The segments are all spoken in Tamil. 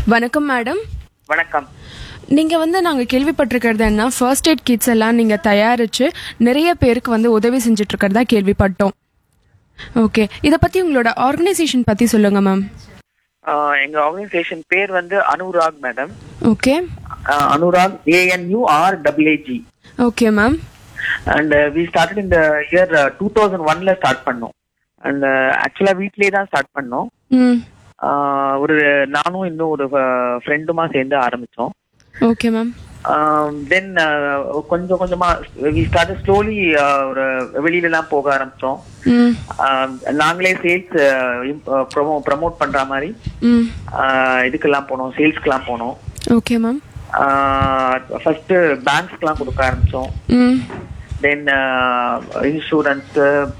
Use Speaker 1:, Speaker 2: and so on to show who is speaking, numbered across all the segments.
Speaker 1: வணக்கம் மேடம்
Speaker 2: வணக்கம்
Speaker 1: நீங்க வந்து நாங்க கேள்விப்பட்டிருக்கிறது என்ன ஃபர்ஸ்ட் எய்ட் கிட்ஸ் எல்லாம் நீங்க தயாரிச்சு நிறைய பேருக்கு வந்து உதவி செஞ்சுட்டு இருக்கிறதா கேள்விப்பட்டோம் ஓகே இத பத்தி உங்களோட ஆர்கனைசேஷன் பத்தி சொல்லுங்க மேம்
Speaker 2: ஆஹ் எங்க ஆர்கனைசேஷன் பேர் வந்து Anurag madam
Speaker 1: okay
Speaker 2: Anurag A N U R W G
Speaker 1: okay ma'am
Speaker 2: and we started இந்த இயர் டூ தௌசண்ட் ஒன்ல ஸ்டார்ட் பண்ணோம் அண்ட் ஆக்சுவலா வீட்லயே தான் ஸ்டார்ட் பண்ணோம்
Speaker 1: ம்
Speaker 2: ஆஹ் ஒரு நானும் இன்னும் ஒரு ஃப்ரெண்டுமா சேர்ந்து ஆரம்பிச்சோம்
Speaker 1: ஓகே மேம்
Speaker 2: தென் கொஞ்சம் கொஞ்சமா வி ஸ்டார்ட் ஸ்லோலி ஒரு வெளியில எல்லாம் போக ஆரம்பிச்சோம்
Speaker 1: ம்
Speaker 2: ஆஹ் நாங்களே சேல்ஸ் ப்ரமோட் பண்ற மாதிரி
Speaker 1: ம்
Speaker 2: ஆஹ் இதுக்கெல்லாம் போனோம் சேல்ஸ்க்கெல்லாம் போனோம்
Speaker 1: ஓகே மேம்
Speaker 2: ஃபர்ஸ்ட் பேங்க்ஸ்க்குலாம் கொடுக்க ஆரம்பிச்சோம்
Speaker 1: ம்
Speaker 2: தென் இன்சூரன்ஸ்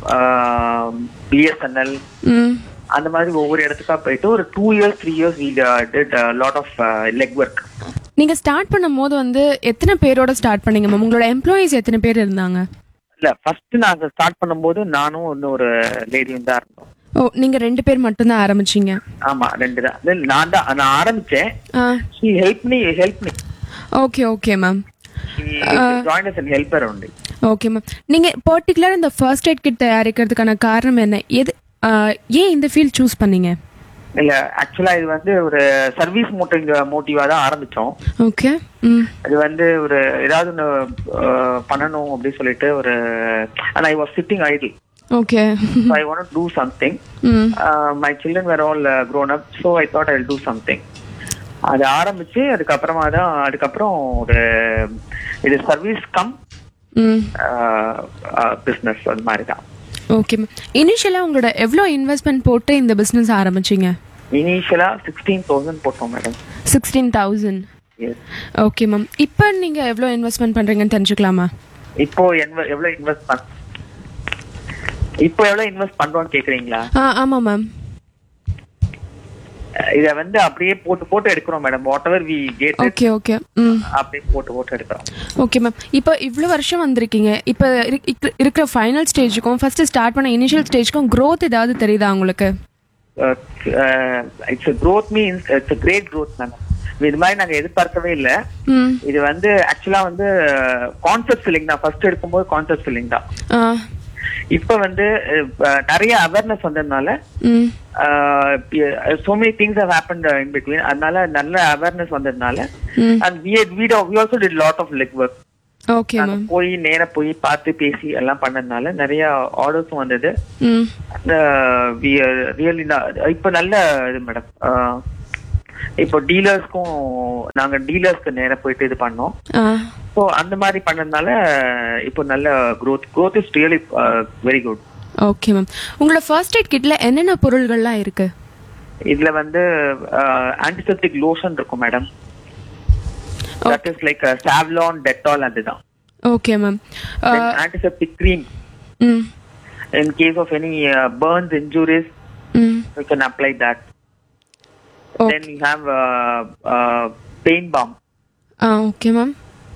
Speaker 2: பிஎஸ்என்எல்
Speaker 1: ம்
Speaker 2: அந்த மாதிரி ஒவ்வொரு இடத்துக்கா போயிட்டு ஒரு two years three years we did lot of leg work
Speaker 1: நீங்க ஸ்டார்ட் பண்ணும்போது வந்து எத்தனை பேரோட ஸ்டார்ட் பண்ணீங்க மேம் உங்களோட எம்ப்ளாயீஸ் எத்தனை பேர் இருந்தாங்க
Speaker 2: இல்ல ஃபர்ஸ்ட் நாங்க ஸ்டார்ட் பண்ணும்போது நானும் இன்னும் ஒரு லேடியும் தான் இருந்தோம்
Speaker 1: ஓ நீங்க ரெண்டு பேர் மட்டும்தான் ஆரம்பிச்சீங்க
Speaker 2: ஆமா ரெண்டு தான் Then நான் தான் நான் ஆரம்பிச்சேன்
Speaker 1: ஆ
Speaker 2: she help me help me
Speaker 1: okay okay ma'am
Speaker 2: join as an helper உண்டு
Speaker 1: ஓகே மேம் நீங்க பர்டிகுலர் இந்த ஃபர்ஸ்ட் எய்ட் கிட் தயாரிக்கிறதுக்கான காரணம் என்ன எது ஆ, ஏன் இந்த ஃபீல்ட் சூஸ் பண்ணீங்க
Speaker 2: இல்ல ஆக்சுவலா இது வந்து ஒரு சர்வீஸ் மோட்டிவ் மோட்டிவா தான் ஆரம்பிச்சோம்
Speaker 1: ஓகே ம்
Speaker 2: அது வந்து ஒரு ஏதாவது ஒன்று பண்ணணும் அப்படின்னு சொல்லிட்டு ஒரு and I was sitting idle
Speaker 1: okay
Speaker 2: I want to something
Speaker 1: hmm
Speaker 2: my children were all grown up so I thought I do something அது ஆரம்பிச்சு அதுக்கப்புறமா தான் அதுக்கப்புறம் ஒரு இது சர்வீஸ் கம்
Speaker 1: ம்
Speaker 2: பிஸ்னஸ் அது மாதிரி தான்
Speaker 1: ஓகே மேம் இனிஷியலாக உங்களோட எவ்வளோ இன்வெஸ்ட்மெண்ட் போட்டு இந்த பிஸ்னஸ் ஆரம்பிச்சீங்க
Speaker 2: இனிஷியலா சிக்ஸ்டீன் தௌசண்ட் போட்டோம் madam
Speaker 1: sixteen thousand
Speaker 2: yes
Speaker 1: okay ma'am இப்போ நீங்கள் எவ்வளோ இன்வெஸ்ட்மெண்ட் பண்ணுறீங்கன்னு தெரிஞ்சுக்கலாமா
Speaker 2: இப்போ என்வ- எவ்வளவு இன்வெஸ்ட் பண் இப்போ எவ்வளவு இன்வெஸ்ட் பண்றோம்னு கேக்குறீங்களா
Speaker 1: ஆ ஆமாம் மேம்
Speaker 2: இத வந்து அப்படியே போட்டு போட்டு எடுக்கிறோம் madam whatever we get
Speaker 1: okay okay hmm
Speaker 2: அப்படியே போட்டு போட்டு எடுக்கிறோம்
Speaker 1: ஓகே மேம் இப்போ இவ்வளோ வருஷம் வந்திருக்கீங்க இப்போ இருக்கிற ஃபைனல் ஸ்டேஜுக்கும் ஃபர்ஸ்ட் ஸ்டார்ட் பண்ண இனிஷியல் ஸ்டேஜுக்கும் growth ஏதாவது தெரியுதா உங்களுக்கு
Speaker 2: it's growth means it's great growth madam இது மாதிரி நாங்க எதிர்பார்க்கவே இல்ல
Speaker 1: ம்
Speaker 2: இது வந்து ஆக்சுவலா வந்து கான்செப்ட் ஃபில்லிங் தான் ஃபர்ஸ்ட் எடுக்கும்போது கான்செப்ட் ஃபில்லிங் தான்
Speaker 1: ஆ
Speaker 2: இப்ப வந்து அஹ், நிறைய அவேர்னஸ் வந்ததுனால
Speaker 1: hmm
Speaker 2: so many things have happen in between அதனால நல்ல அவேர்னஸ் வந்ததுனால
Speaker 1: hmm
Speaker 2: and we we also did lot of leg work
Speaker 1: okay ma'am
Speaker 2: போய் நேரா போய் பார்த்து பேசி எல்லாம் பண்ணதுனால நிறைய ஆர்டர்ஸும் வந்தது
Speaker 1: ம்
Speaker 2: ரியலி இப்ப நல்ல இது மேடம் இப்போ டீலர்ஸ்க்கும் நாங்க டீலர்ஸ்க்கு நேரா போயிட்டு இது பண்ணோம்
Speaker 1: ஆ
Speaker 2: ஸோ அந்த மாதிரி பண்ணதுனால இப்போ நல்ல growth growth is really very good
Speaker 1: okay ma'am உங்களோட ஃபர்ஸ்ட் எய்ட் கிட்ல என்னென்ன பொருள்கள்லாம் இருக்கு
Speaker 2: இதுல வந்து ஆன்டிசெப்டிக் லோஷன் இருக்கும் madam that is like Savlon Dettol அதுதான்
Speaker 1: okay ma'am
Speaker 2: antiseptic cream
Speaker 1: hmm
Speaker 2: in case of any uh, burns injuries
Speaker 1: ம்
Speaker 2: you can apply that
Speaker 1: oh
Speaker 2: then you have uh, uh, pain balm
Speaker 1: ah okay ma'am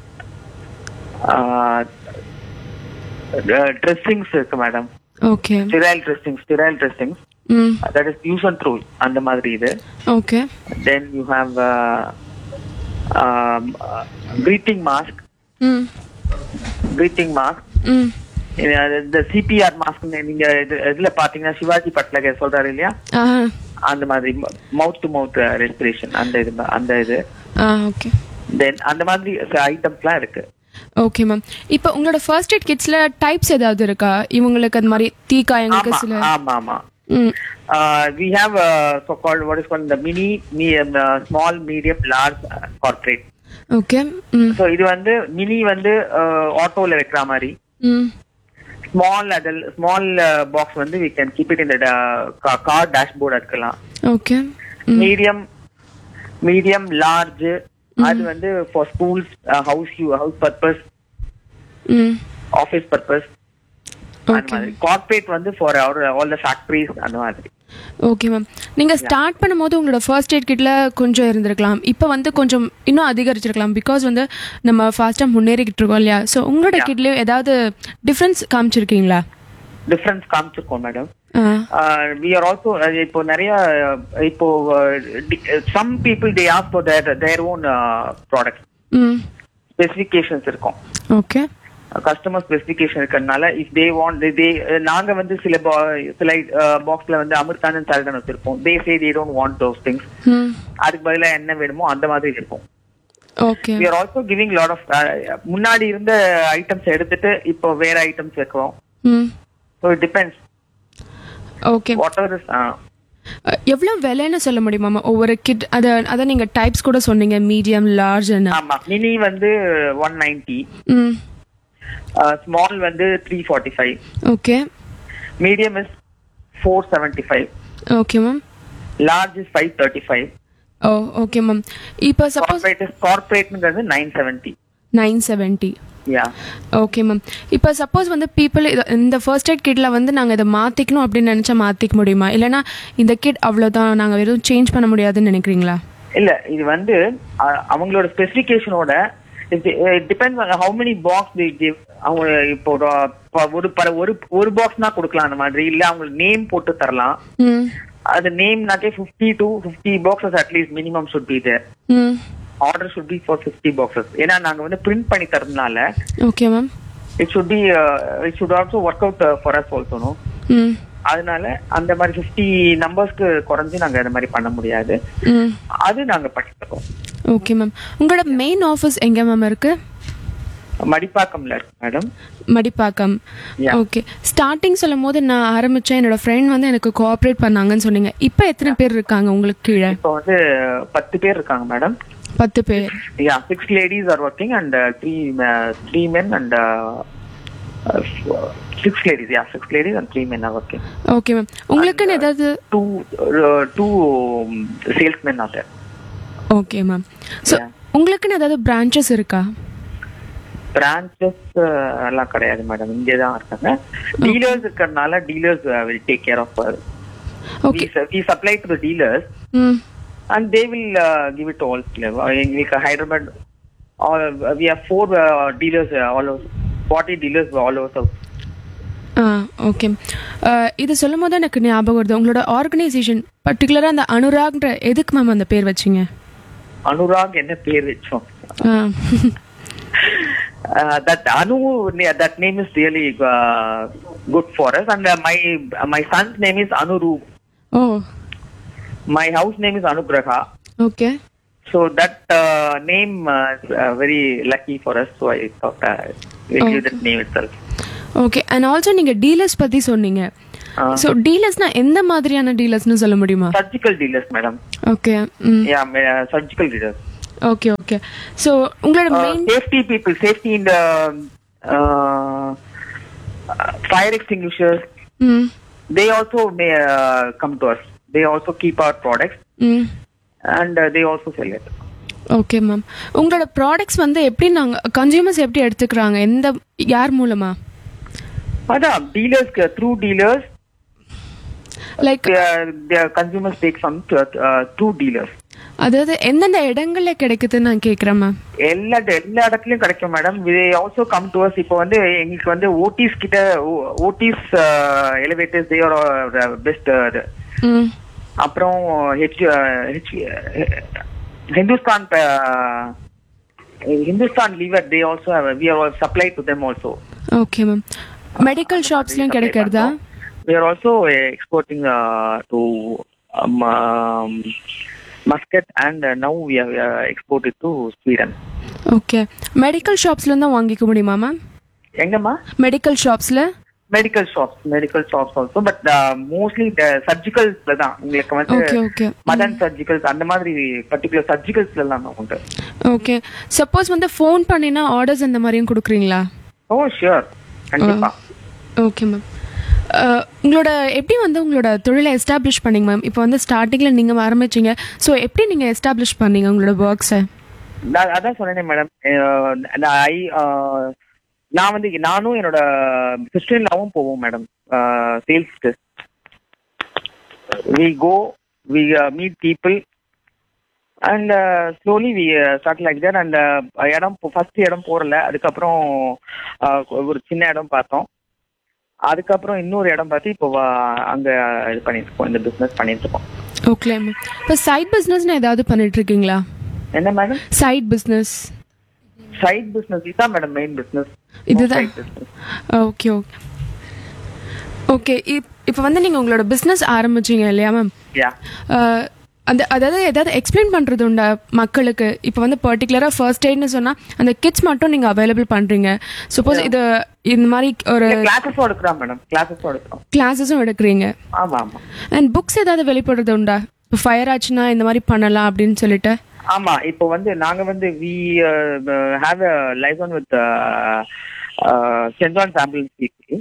Speaker 2: uh, uh, dressings இருக்கு madam
Speaker 1: okay
Speaker 2: sterile dressings sterile dressings
Speaker 1: ம்
Speaker 2: uh, that is use and throw அந்த மாதிரி இது
Speaker 1: okay
Speaker 2: then you have uh, um, uh, breathing mask
Speaker 1: ம்
Speaker 2: breathing mask
Speaker 1: ம்
Speaker 2: இது- அது இந்த சிபிஆர் மாஸ்க் நீங்க இது இதுல பாத்தீங்கன்னா சிவாஜி பட்லகர் சொல்றாரு இல்லையா
Speaker 1: ஆ
Speaker 2: அந்த மாதிரி மவுத் டு மவுத் ரெஸ்பிரேஷன் அந்த இது அந்த இது
Speaker 1: ஆ ஓகே
Speaker 2: தென் அந்த மாதிரி ஐட்டம்ஸ்லாம் இருக்கு
Speaker 1: ஓகே மேம் இப்போ உங்களோட ஃபர்ஸ்ட் எய்ட் கிட்ஸ்ல டைப்ஸ் ஏதாவது இருக்கா இவங்களுக்கு அந்த மாதிரி தீக்காயங்களுக்கு
Speaker 2: ஆமா
Speaker 1: சில
Speaker 2: ஆமா ஆமா
Speaker 1: hmm
Speaker 2: we have so called what is called the mini small medium large corporate
Speaker 1: okay hmm
Speaker 2: so இது வந்து மினி வந்து ஆட்டோல வைக்கிற மாதிரி
Speaker 1: ம்
Speaker 2: ஸ்மால் அதில் ஸ்மால் பாக்ஸ் வந்து வி கேன் கீப் இட் இந்த கார் டேஷ்போர்ட் இருக்கலாம்
Speaker 1: ஓகே
Speaker 2: மீடியம் மீடியம் லார்ஜ் அது வந்து for schools house house purpose
Speaker 1: hmm
Speaker 2: office purpose அந்த
Speaker 1: ஓகே
Speaker 2: மாதிரி கார்ப்பரேட் வந்து ஃபார் ஆல் த ஃபேக்டரிஸ் அந்த மாதிரி
Speaker 1: ஓகே மேம் நீங்க ஸ்டார்ட் பண்ணும்போது உங்களோட ஃபர்ஸ்ட் எய்ட் கிட்ல கொஞ்சம் இருந்திருக்கலாம் இப்போ வந்து கொஞ்சம் இன்னும் அதிகரிச்சிருக்கலாம் பிகாஸ் வந்து நம்ம ஃபாஸ்டா முன்னேறிக்கிட்டு இருக்கோம் இல்லையா ஸோ உங்களோட கிட்லயும் ஏதாவது டிஃப்ரென்ஸ் காமிச்சிருக்கீங்களா
Speaker 2: டிஃபரன்ஸ் காமிச்சிருக்கோம் மேடம் வி ஆர் ஆல்சோ இப்போ நிறைய uh, இப்போ some people they ask for their their own product
Speaker 1: hmm
Speaker 2: specifications இருக்கும்
Speaker 1: ஓகே
Speaker 2: கஸ்டமர் ஸ்பெசிஃபிகேஷன் இருக்கிறதுனால இஃப் தே வாண்ட் தே நாங்க வந்து சில bo- சில பாக்ஸ்ல வந்து அமிர்தானன் சால்டன் வச்சிருப்போம் they say they don't want those things
Speaker 1: hmm
Speaker 2: அதுக்கு பதிலா என்ன வேணுமோ அந்த மாதிரி இருக்கும்
Speaker 1: okay
Speaker 2: we are also giving lot of uh, முன்னாடி இருந்த ஐட்டம்ஸ் எடுத்துட்டு இப்போ வேற ஐட்டம்ஸ் வைக்கிறோம்
Speaker 1: hmm
Speaker 2: so it depends
Speaker 1: okay
Speaker 2: what are
Speaker 1: எவ்வளோ விலைன்னு சொல்ல முடியுமாமா ஒவ்வொரு கிட் அதை அதை நீங்கள் டைப்ஸ் கூட சொன்னீங்க மீடியம் லார்ஜ்னு
Speaker 2: ஆமா மினி வந்து ஒன் நைன்டி
Speaker 1: ம்
Speaker 2: ஸ்மால் வந்து three forty five
Speaker 1: okay
Speaker 2: medium is four seventy five
Speaker 1: okay ma'am
Speaker 2: large is five thirty five
Speaker 1: oh okay ma'am இப்போ சப்போஸ்
Speaker 2: கார்பரேட் கார்பரேட்ங்கிறது nine seventy
Speaker 1: nine seventy
Speaker 2: yeah
Speaker 1: okay ma'am இப்போ சப்போஸ் வந்து பீப்புள் இந்த ஃபர்ஸ்ட் எய்ட் கிட்டில் வந்து நாங்கள் இதை மாற்றிக்கணும் அப்படின்னு நினச்சா மாற்றிக்க முடியுமா இல்லைனா இந்த கிட் அவ்வளோதான் நாங்கள் வெறும் சேஞ்ச் பண்ண முடியாதுன்னு நினைக்கிறீங்களா
Speaker 2: இல்ல இது வந்து அ- அவங்களோட ஸ்பெசிபிகேஷனோட depends on how many box they give அவங்க இப்போ ஒரு ப- ஒரு பர- ஒரு ஒரு பாக்ஸ்னா கொடுக்கலாம் அந்த மாதிரி இல்ல அவங்களுக்கு நேம் போட்டு தரலாம்
Speaker 1: ம்
Speaker 2: அது நேம்னாக்கே fifty to fifty boxes at least minimum should be there
Speaker 1: hmm
Speaker 2: order should be for fifty boxes ஏன்னா நாங்க வந்து பிரிண்ட் பண்ணி தரதுனால
Speaker 1: okay ma'am
Speaker 2: it should be it should also work out for us also no
Speaker 1: hmm
Speaker 2: அதனால அந்த மாதிரி ஃபிஃப்டி நம்பர்ஸ்க்கு குறைஞ்சு நாங்க அந்த மாதிரி பண்ண முடியாது
Speaker 1: ம்
Speaker 2: அது நாங்க பண்ணி தரோம்
Speaker 1: ஓகே மேம் உங்களோட மெயின் ஆஃபீஸ் எங்கே மேம் இருக்கு
Speaker 2: மடிப்பாக்கம்ல இருக்கு madam
Speaker 1: Madipakkam
Speaker 2: Yeah.
Speaker 1: Okay starting சொல்லும் போது நான் ஆரம்பிச்சேன் என்னோட ஃப்ரெண்ட் வந்து எனக்கு கோஆப்ரேட் பண்ணாங்கன்னு சொன்னீங்க இப்போ எத்தனை பேர் இருக்காங்க உங்களுக்கு கீழே
Speaker 2: இப்போ வந்து பத்து பேர் இருக்காங்க மேடம்
Speaker 1: பத்து பேர்
Speaker 2: yeah six ladies are working and three three men and six ladies yeah six ladies and three men are working
Speaker 1: okay ma'am உங்களுக்குன்னு ஏதாவது
Speaker 2: two two salesmen are
Speaker 1: okay ma'am so
Speaker 2: Yeah.
Speaker 1: உங்களுக்குன்னு ஏதாவது பிரான்ச்சஸ் இருக்கா
Speaker 2: பிரான்ச்சஸ் எல்லாம் கிடையாது மேடம் இங்கே தான் இருக்காங்க டீலர்ஸ் இருக்கிறதுனால dealers will take care of
Speaker 1: okay
Speaker 2: we supply to the dealers
Speaker 1: hmm
Speaker 2: and they will uh, give it all எங்களுக்கு Hyderabad all we have four uh, dealers uh, all over 40 dealers all over south
Speaker 1: ah okay இது சொல்லும் போது எனக்கு ஞாபகம் வருது உங்களோட ஆர்கனைசேஷன் பர்டிகுலராக அந்த அனுராக்ன்ற எதுக்கு மேம் அந்த பேர் வச்சீங்க
Speaker 2: அனுராக் என்ன பேர் வச்சோம்
Speaker 1: ஆ
Speaker 2: uh, that anu ne- that name is really uh, good for us and uh, my my son's name is anuru
Speaker 1: oh
Speaker 2: my house name is anugraha
Speaker 1: okay
Speaker 2: so that uh, name uh, is uh, very lucky for us so i thought uh, we give that name itself
Speaker 1: okay and also நீங்கள் டீலர்ஸ் பற்றி சொன்னீங்க
Speaker 2: uh,
Speaker 1: ஸோ டீலர்ஸ்னா எந்த மாதிரியான டீலர்ஸ்னு சொல்ல முடியுமா
Speaker 2: surgical dealers madam
Speaker 1: okay hmm
Speaker 2: yeah ma- uh, surgical dealers
Speaker 1: okay okay so உங்களோட
Speaker 2: Uh,
Speaker 1: main
Speaker 2: safety people, safety in the uh, uh, fire extinguishers,
Speaker 1: ம்
Speaker 2: they also may uh, come to us. They also keep our products
Speaker 1: ம்
Speaker 2: and uh, they also sell it.
Speaker 1: Okay ma'am உங்களோட ப்ராடக்ட்ஸ் வந்து எப்படி நாங்கள் கன்சியூமர்ஸ் எப்படி எடுத்துக்கிறாங்க எந்த யார் மூலமா
Speaker 2: அதான் dealers uh, through dealers,
Speaker 1: like
Speaker 2: they are, they are consumers take some uh, uh, through dealers.
Speaker 1: அதாவது எந்தெந்த இடங்கள்ல கிடைக்குதுன்னு நான் கேட்குறேன் மேம்
Speaker 2: எல்லா எல்லா இடத்துலயும் கிடைக்கும் madam they also come to us இப்போ வந்து எங்களுக்கு வந்து ஓடிஸ் கிட்ட ஓடிஸ் எலிவேட்டர்ஸ் தேர் பெஸ்ட்
Speaker 1: ம்
Speaker 2: அப்புறம் H H Hindustan Hindustan Lever they also we are supply to them also
Speaker 1: okay ma'am medical ஷாப்ஸ்லயும் கிடைக்கிறதா
Speaker 2: we are also exporting to Muscat and now we are exported to Sweden
Speaker 1: okay medical ஷாப்ஸ்ல தான் வாங்கிக்க முடியுமா மேம்
Speaker 2: எங்கம்மா
Speaker 1: மெடிக்கல் ஷாப்ஸ்ல
Speaker 2: medical shops medical shops also but mostly சர்ஜிக்கல்ஸ்ல தான் உங்களுக்கு வந்து
Speaker 1: ஓகே ஓகே
Speaker 2: மதன் சர்ஜிக்கல்ஸ் அந்த மாதிரி பர்டிகுலர் சர்ஜிக்கல்ஸ்ல எல்லாம் உண்டு
Speaker 1: ஓகே சப்போஸ் வந்து ஃபோன் பண்ணினா ஆர்டர்ஸ் அந்த மாதிரியும் கொடுக்குறீங்களா
Speaker 2: ஓ ஷியோர் கண்டிப்பா
Speaker 1: ஓகே மேம் உங்களோட எப்படி வந்து உங்களோட தொழிலை எஸ்டாப்ளிஷ் பண்ணீங்க மேம் இப்போ வந்து ஸ்டார்டிங்கில் நீங்கள் ஆரம்பிச்சீங்க ஸோ எப்படி நீங்கள் எஸ்டாப்ளிஷ் பண்ணீங்க உங்களோட ஒர்க்ஸை
Speaker 2: நான் அதான் சொன்னேனே மேடம் ஐ நான் வந்து நானும் என்னோட சிஸ்டர்லாவும் போவோம் மேடம் சேல்ஸ்க்கு we go we meet people and slowly we start like that and இடம் ஃபர்ஸ்ட் இடம் போறல அதுக்கப்புறம் uh, ஒரு சின்ன இடம் பார்த்தோம் அதுக்கப்புறம் இன்னொரு இடம் பார்த்து இப்போ வா- அங்க இது பண்ணிட்டு இருக்கோம் இந்த பிசினஸ் பண்ணிட்டு இருக்கோம்
Speaker 1: ஓகே மேம் இப்போ சைட் பிஸ்னஸ்னு ஏதாவது பண்ணிட்டு இருக்கீங்களா
Speaker 2: என்ன madam
Speaker 1: side business
Speaker 2: side business இதுதான் மேடம் மெயின் பிசினஸ்
Speaker 1: இதுதான் ஓகே ஓகே ஓகே இப்போ வந்து நீங்கள் உங்களோட பிஸ்னஸ் ஆரம்பிச்சீங்க இல்லையா மேம்
Speaker 2: யா
Speaker 1: அந்த அதாவது ஏதாவது எக்ஸ்பிளைன் பண்ணுறது உண்டா மக்களுக்கு இப்போ வந்து பர்டிகுலராக ஃபர்ஸ்ட் எய்ட்னு சொன்னால் அந்த கிட்ஸ் மட்டும் நீங்கள் அவைலபிள் பண்ணுறீங்க சப்போஸ் இது இந்த மாதிரி ஒரு
Speaker 2: கிளாஸஸும் எடுக்கிறோம் மேடம் கிளாஸஸும் எடுக்கிறோம்
Speaker 1: கிளாஸஸும் எடுக்கிறீங்க
Speaker 2: ஆமா ஆமா
Speaker 1: அண்ட் புக்ஸ் ஏதாவது வெளிப்படுறது உண்டா இப்போ ஃபயர் ஆச்சுன்னா இந்த மாதிரி பண்ணலாம் அப்படின்னு சொல்லிட்டு
Speaker 2: ஆமா இப்போ வந்து நாங்க வந்து we have a liaison with Saint John Ambulance people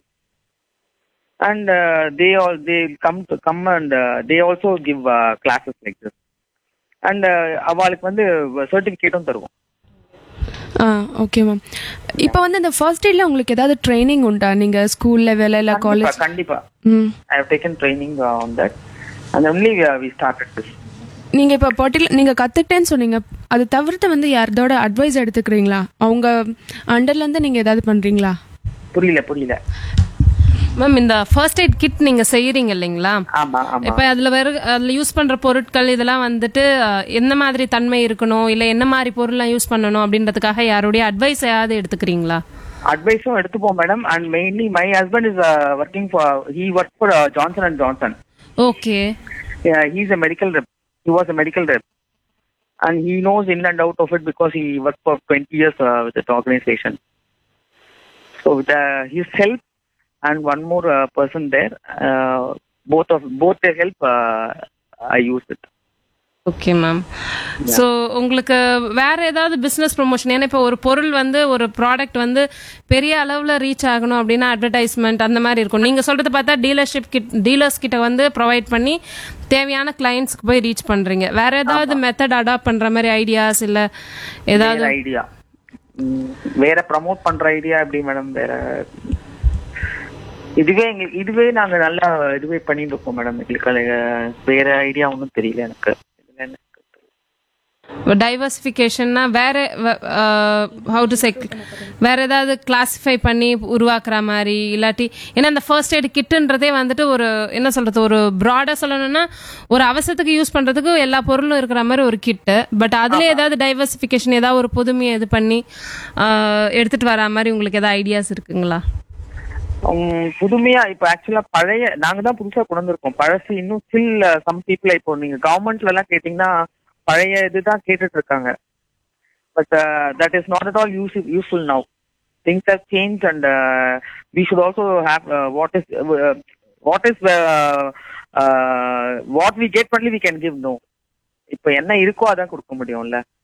Speaker 2: and they all they come to come and they also give classes like this and அவளுக்கு வந்து சர்டிஃபிகேட்டும் தருவோம்
Speaker 1: ஆ ஓகே மேம் இப்போ வந்து இந்த ஃபர்ஸ்ட் எய்டில் உங்களுக்கு ஏதாவது ட்ரைனிங் உண்டா நீங்கள் ஸ்கூல் லெவல் இல்லை
Speaker 2: கண்டிப்பா,
Speaker 1: காலேஜ்
Speaker 2: கண்டிப்பா
Speaker 1: hmm
Speaker 2: I have taken training on that and only we started this
Speaker 1: நீங்கள் இப்போ பர்டிகுலர் நீங்கள் கற்றுக்கிட்டேன்னு சொன்னீங்க அது தவிர்த்து வந்து யாரோட அட்வைஸ் எடுத்துக்கிறீங்களா அவங்க அண்டர்லேருந்து நீங்கள் ஏதாவது பண்ணுறீங்களா
Speaker 2: புரியல புரியல
Speaker 3: மேம் இந்த ஃபர்ஸ்ட் எய்ட் கிட் நீங்க செய்யறீங்க இல்லைங்களா
Speaker 2: ஆமா ஆமா
Speaker 3: இப்ப அதுல வேற அதுல யூஸ் பண்ற பொருட்கள் இதெல்லாம் வந்துட்டு அஹ், என்ன மாதிரி தன்மை இருக்கணும் இல்ல என்ன மாதிரி பொருள்லாம் யூஸ் பண்ணணும் அப்படின்றதுக்காக யாருடைய அட்வைஸ் ஏதாவது எடுத்துக்கிறீங்களா
Speaker 2: அட்வைஸும் எடுத்துப்போம் madam and mainly my husband is working for he work for Johnson and Johnson
Speaker 3: okay
Speaker 2: he is a medical rep he was a medical rep and he knows in and out of it because he work for twenty years with that organisation so with his help and one more person there both of both their help I use it
Speaker 3: okay ma'am so உங்களுக்கு வேற ஏதாவது பிசினஸ் ப்ரொமோஷன் ஏன்னா இப்போ ஒரு பொருள் வந்து ஒரு ப்ராடக்ட் வந்து பெரிய அளவில் ரீச் ஆகணும் அப்படின்னா அட்வர்டைஸ்மெண்ட் அந்த மாதிரி இருக்கும் நீங்க சொல்றது பார்த்தா டீலர்ஷிப் கிட் டீலர்ஸ் கிட்ட வந்து ப்ரொவைட் பண்ணி தேவையான கிளைண்ட்ஸ்க்கு போய் ரீச் பண்றீங்க வேற ஏதாவது மெத்தட் அடாப்ட் பண்ற மாதிரி ஐடியாஸ் இல்ல ஏதாவது
Speaker 2: வேற ஐடியா வேற ப்ரமோட் பண்ற ஐடியா எப்படி மேடம் வேற இதுவே எங்களுக்கு இதுவே நாங்க நல்லா இதுவே பண்ணிட்டு இருக்கோம் மேடம் எங்களுக்கு அது, வேற ஐடியா ஒன்றும் தெரியல எனக்கு இதுல என்ன இருக்கு?
Speaker 3: டைவர்சிஃபிகேஷன்னா வேற ஹவு டு சே வேற ஏதாவது கிளாசிஃபை பண்ணி உருவாக்குற மாதிரி இல்லாட்டி ஏன்னா இந்த ஃபர்ஸ்ட் எய்ட் கிட்டுன்றதே வந்துட்டு ஒரு என்ன சொல்றது ஒரு ப்ராடா சொல்லணும்னா ஒரு அவசரத்துக்கு யூஸ் பண்றதுக்கு எல்லா பொருளும் இருக்கிற மாதிரி ஒரு கிட்டு பட் அதுல ஏதாவது டைவர்சிஃபிகேஷன் ஏதாவது ஒரு புதுமையை இது பண்ணி ஆஹ், எடுத்துட்டு வர மாதிரி உங்களுக்கு ஏதாவது ஐடியாஸ் இருக்குங்களா
Speaker 2: உம், புதுமையா இப்ப ஆக்சுவலா பழைய நாங்க தான் புதுசா கொண்டு வந்திருக்கோம் பழசு இன்னும் ஸ்டில் சம் பீப்புள் இப்போ நீங்க கவர்மெண்ட்ல எல்லாம் கேட்டீங்கன்னா பழைய இதுதான் கேட்டுட்டு இருக்காங்க but that is not at all use useful now things have change and we should also have what is what is what we get பண்ணி வி கேன் கிவ் நோ இப்போ என்ன இருக்கோ அதான் கொடுக்க முடியும்ல